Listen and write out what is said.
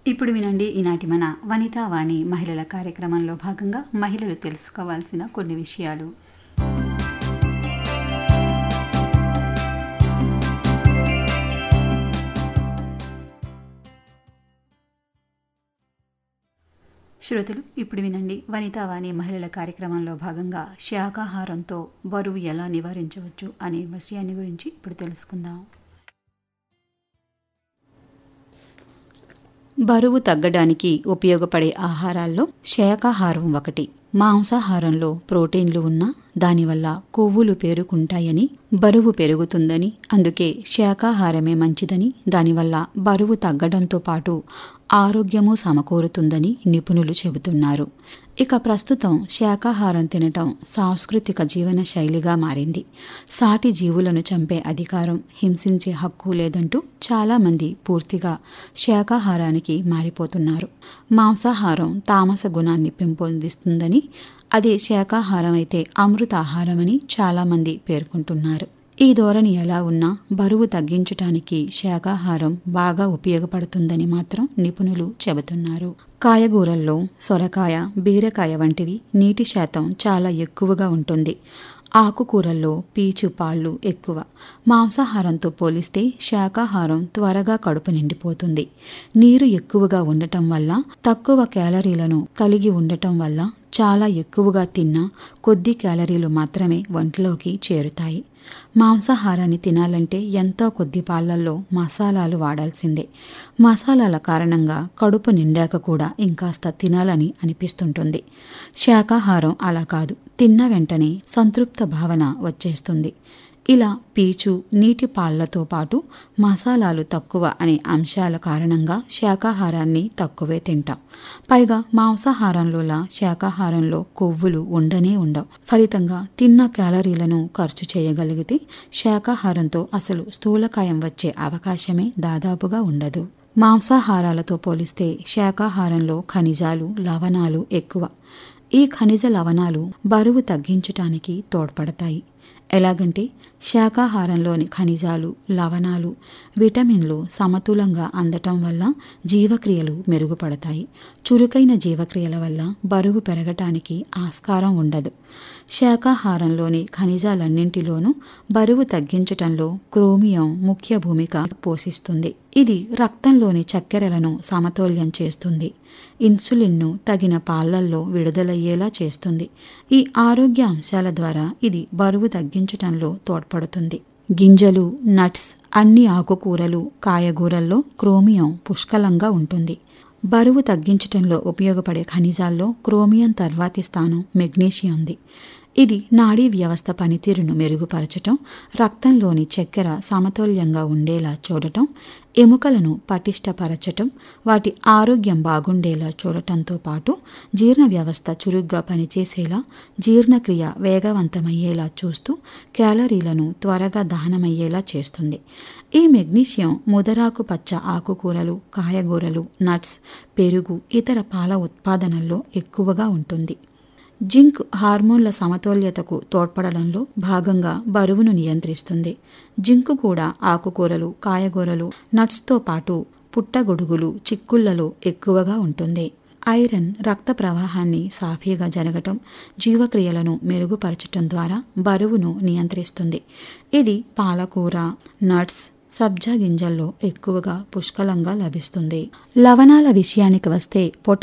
ఇప్పుడు వినండి ఈనాటి మన వనితా వాణి మహిళల కార్యక్రమంలో భాగంగా మహిళలు తెలుసుకోవాల్సిన కొన్ని విషయాలు శ్రోతలు ఇప్పుడు వినండి వనితావాణి మహిళల కార్యక్రమంలో భాగంగా శాకాహారంతో బరువు ఎలా నివారించవచ్చు అనే విషయాన్ని గురించి ఇప్పుడు తెలుసుకుందాం బరువు తగ్గడానికి ఉపయోగపడే ఆహారాల్లో శాకాహారం ఒకటి మాంసాహారంలో ప్రోటీన్లు ఉన్నా దానివల్ల కొవ్వులు పేరుకుంటాయని బరువు పెరుగుతుందని అందుకే శాకాహారమే మంచిదని దానివల్ల బరువు తగ్గడంతో పాటు ఆరోగ్యము సమకూరుతుందని నిపుణులు చెబుతున్నారు ఇక ప్రస్తుతం శాకాహారం తినటం సాంస్కృతిక జీవన శైలిగా మారింది సాటి జీవులను చంపే అధికారం హింసించే హక్కు లేదంటూ చాలామంది పూర్తిగా శాకాహారానికి మారిపోతున్నారు మాంసాహారం తామస గుణాన్ని పెంపొందిస్తుందని అదే శాకాహారం అయితే అమృతాహారమని చాలామంది పేర్కొంటున్నారు ఈ ధోరణి ఎలా ఉన్నా బరువు తగ్గించటానికి శాకాహారం బాగా ఉపయోగపడుతుందని మాత్రం నిపుణులు చెబుతున్నారు కాయగూరల్లో సొరకాయ బీరకాయ వంటివి నీటి శాతం చాలా ఎక్కువగా ఉంటుంది ఆకుకూరల్లో పీచు పాళ్ళు ఎక్కువ మాంసాహారంతో పోలిస్తే శాకాహారం త్వరగా కడుపు నిండిపోతుంది నీరు ఎక్కువగా ఉండటం వల్ల తక్కువ క్యాలరీలను కలిగి ఉండటం వల్ల చాలా ఎక్కువగా తిన్నా కొద్ది క్యాలరీలు మాత్రమే ఒంట్లోకి చేరుతాయి మాంసాహారాన్ని తినాలంటే ఎంతో కొద్ది పాలల్లో మసాలాలు వాడాల్సిందే మసాలాల కారణంగా కడుపు నిండాక కూడా ఇంకాస్త తినాలని అనిపిస్తుంటుంది శాకాహారం అలా కాదు తిన్న వెంటనే సంతృప్త భావన వచ్చేస్తుంది ఇలా పీచు నీటి పాళ్లతో పాటు మసాలాలు తక్కువ అనే అంశాల కారణంగా శాకాహారాన్ని తక్కువే తింటాం పైగా మాంసాహారంలోలా శాకాహారంలో కొవ్వులు ఉండనే ఉండవు ఫలితంగా తిన్న క్యాలరీలను ఖర్చు చేయగలిగితే శాకాహారంతో అసలు స్థూలకాయం వచ్చే అవకాశమే దాదాపుగా ఉండదు మాంసాహారాలతో పోలిస్తే శాకాహారంలో ఖనిజాలు లవణాలు ఎక్కువ ఈ ఖనిజ లవణాలు బరువు తగ్గించటానికి తోడ్పడతాయి ఎలాగంటే శాకాహారంలోని ఖనిజాలు లవణాలు విటమిన్లు సమతులంగా అందటం వల్ల జీవక్రియలు మెరుగుపడతాయి చురుకైన జీవక్రియల వల్ల బరువు పెరగటానికి ఆస్కారం ఉండదు శాకాహారంలోని ఖనిజాలన్నింటిలోనూ బరువు తగ్గించటంలో క్రోమియం ముఖ్య భూమిక పోషిస్తుంది ఇది రక్తంలోని చక్కెరలను సమతౌల్యం చేస్తుంది ఇన్సులిన్ను తగిన పాలల్లో విడుదలయ్యేలా చేస్తుంది ఈ ఆరోగ్య అంశాల ద్వారా ఇది బరువు తగ్గించటంలో తోడ్పడుతుంది గింజలు నట్స్ అన్ని ఆకుకూరలు కాయగూరల్లో క్రోమియం పుష్కలంగా ఉంటుంది బరువు తగ్గించటంలో ఉపయోగపడే ఖనిజాల్లో క్రోమియం తర్వాతి స్థానం మెగ్నీషియం ఉంది ఇది నాడీ వ్యవస్థ పనితీరును మెరుగుపరచటం రక్తంలోని చక్కెర సమతౌల్యంగా ఉండేలా చూడటం ఎముకలను పటిష్టపరచటం వాటి ఆరోగ్యం బాగుండేలా చూడటంతో పాటు జీర్ణ వ్యవస్థ చురుగ్గా పనిచేసేలా జీర్ణక్రియ వేగవంతమయ్యేలా చూస్తూ క్యాలరీలను త్వరగా దహనమయ్యేలా చేస్తుంది ఈ మెగ్నీషియం ముదరాకు పచ్చ ఆకుకూరలు కాయగూరలు నట్స్ పెరుగు ఇతర పాల ఉత్పాదనల్లో ఎక్కువగా ఉంటుంది జింక్ హార్మోన్ల సమతౌల్యతకు తోడ్పడడంలో భాగంగా బరువును నియంత్రిస్తుంది జింక్ కూడా ఆకుకూరలు కాయగూరలు నట్స్తో పాటు పుట్టగొడుగులు చిక్కుళ్లలో ఎక్కువగా ఉంటుంది ఐరన్ రక్త ప్రవాహాన్ని సాఫీగా జరగటం జీవక్రియలను మెరుగుపరచటం ద్వారా బరువును నియంత్రిస్తుంది ఇది పాలకూర నట్స్ సబ్జా గింజల్లో ఎక్కువగా పుష్కలంగా లభిస్తుంది లవణాల విషయానికి వస్తే పొట